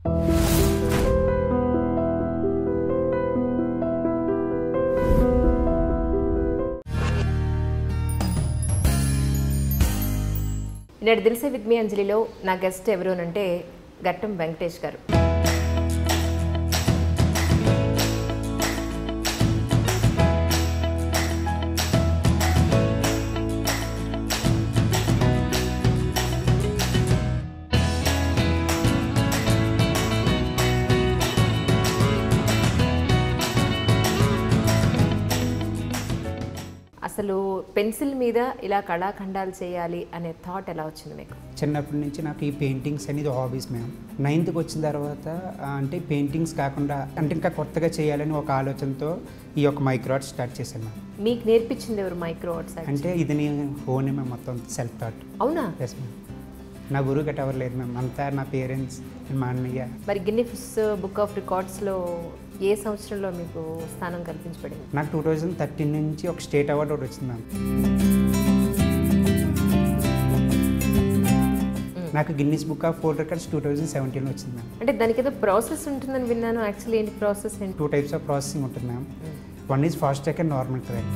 నేడు దిల్సే with me అంజలిలో నా guest ఎవరు అంటే గట్టం వెంకటేష్ గారు అసలు పెన్సిల్ మీద ఇలా కళాఖండాలు చేయాలి అనే థాట్ ఎలా వచ్చింది మీకు చిన్నప్పటి నుంచి నాకు ఈ పెయింటింగ్స్ అనేది హాబీస్ మేము నైన్త్కి వచ్చిన తర్వాత ఆ, అంటే పెయింటింగ్స్ కాకుండా అంటే ఇంకా కొత్తగా చేయాలని ఒక ఆలోచనతో ఈ యొక్క మైక్రోఆర్ట్ స్టార్ట్ చేశాను మ్యామ్ మీకు నేర్పించింది ఎవరు మైక్రో ఆర్ట్స్ అంటే ఇది నేను ఓన్ మ్యామ్ మొత్తం సెల్ఫ్ థాట్ అవునా ఎస్ మ్యామ్ నా గురువు గట్ట ఎవరు లేరు మ్యామ్ అంతా నా పేరెంట్స్ మా అన్నయ్య మరి గిన్నిఫిస్ బుక్ ఆఫ్ రికార్డ్స్లో ఏ సంవత్సరంలో మీకు స్థానం కల్పించబడింది నాకు టూ థౌజండ్ థర్టీన్ నుంచి ఒక స్టేట్ అవార్డు ఒకటి వచ్చింది మ్యామ్ నాకు Guinness book of world records two thousand సెవెంటీన్లో వచ్చింది మ్యామ్ అంటే దానికి ఏదో ప్రాసెస్ ఉంటుందని విన్నాను యాక్చువల్లీ ఏంటి ప్రాసెస్ ఏంటి టూ టైప్స్ ఆఫ్ ప్రాసెసింగ్ ఉంటుంది ma'am one is fast track and normal track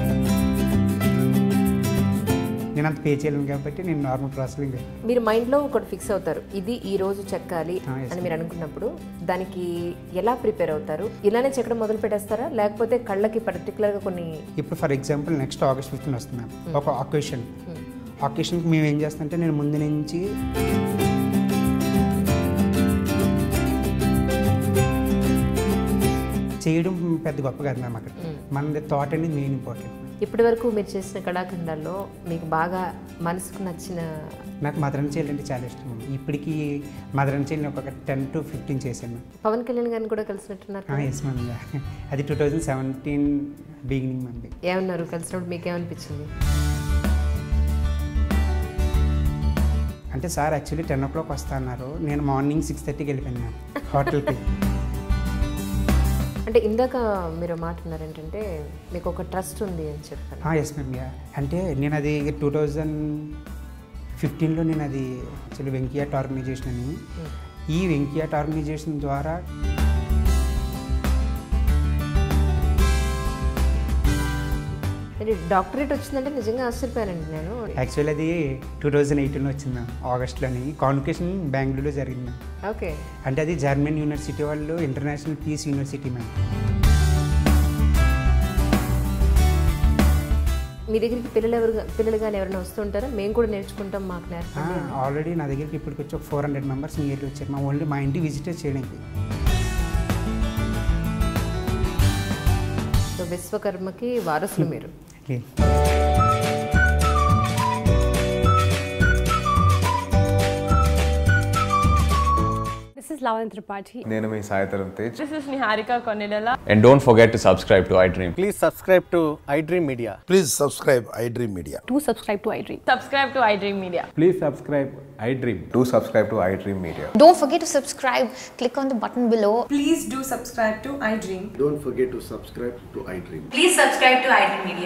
నేను అంత పే చేయలేను కాబట్టి నేను నార్మల్ ప్రాసెసింగ్ మీరు మైండ్లో ఒకటి ఫిక్స్ అవుతారు ఇది ఈ రోజు చెక్కాలి Ah, yes, అని మీరు అనుకున్నప్పుడు దానికి ఎలా ప్రిపేర్ అవుతారు ఇలానే చెక్కడం మొదలు పెట్టేస్తారా లేకపోతే కళ్ళకి పర్టికులర్గా కొన్ని ఇప్పుడు for example next August fifteen వస్తుంది మ్యామ్ ఒక అకేషన్ అకేషన్కి మేము ఏం చేస్తామంటే నేను ముందు నుంచి చేయడం పెద్ద గొప్ప కాదు మ్యామ్ అక్కడ మన థాట్ అనేది మెయిన్ ఇంపార్టెంట్ ఇప్పటి వరకు మీరు చేసిన కళాఖండాల్లో మీకు బాగా మనసుకు నచ్చిన నాకు మదరన్ చైల్డ్ అంటే చాలా ఇష్టం మ్యామ్ ఇప్పటికీ మదరన్ చైల్డ్ ఒక టెన్ టు ఫిఫ్టీన్ చేశాను పవన్ కళ్యాణ్ గారిని కూడా కలిసినట్టున్నారు కదా? ఎస్ మ్యామ్ అది two thousand seventeen beginning ma'am ఏమన్నారు కలిసినప్పుడు మీకు ఏమనిపించింది అంటే sir actually ten o'clock వస్తా అన్నారు నేను మార్నింగ్ సిక్స్ థర్టీకి వెళ్ళిపోయాను మ్యామ్ హోటల్కి అంటే ఇందాక మీరు మాట అన్నారు ఏంటంటే మీకు ఒక ట్రస్ట్ ఉంది అని చెప్పారు ఎస్ మ్యామ్ యా అంటే నేను అది టూ థౌజండ్ ఫిఫ్టీన్లో నేను అది యాక్చువల్లీ వెంకయ్యాట్ ఆర్గనైజేషన్ అని ఈ వెంకయ్యాట్ ఆర్గనైజేషన్ ద్వారా అంటే డాక్టరేట్ వచ్చిందంటే నిజంగా ఆశ్చర్యపోయానండి నేను యాక్చువల్లీ అది టూ థౌజండ్ ఎయిటీన్లో వచ్చింది మ్యామ్ ఆగస్ట్లోని కాన్వకేషన్ బెంగళూరులో జరిగింది మ్యామ్ ఓకే అంటే అది జర్మన్ యూనివర్సిటీ వాళ్ళు ఇంటర్నేషనల్ పీస్ యూనివర్సిటీ మ్యామ్ మీ దగ్గరికి పిల్లలు ఎవరు పిల్లలు కానీ ఎవరైనా వస్తుంటారా మేము కూడా నేర్చుకుంటాం మాకు నేర్పండి అని. ఆల్రెడీ నా దగ్గరికి ఇప్పటికి వచ్చి ఒక ఫోర్ హండ్రెడ్ మెంబర్స్ నియర్లీ వచ్చారు మా ఓన్లీ మా ఇంటి విజిటర్ చేయడానికి సో విశ్వకర్మకి వారసులు మీరు లే. This is Lavan Tripathi. నేను మీ సాయితరం Tej This is Niharika Konilala. And don't forget to subscribe to I dream Please subscribe to iDream Media. Please subscribe iDream Media. Do subscribe to iDream. Subscribe to iDream Media. Please subscribe iDream. To subscribe to I dream media Don't forget to subscribe. Click on the button below. Please do subscribe to iDream. Don't forget to subscribe to iDream. Please subscribe to iDream Media.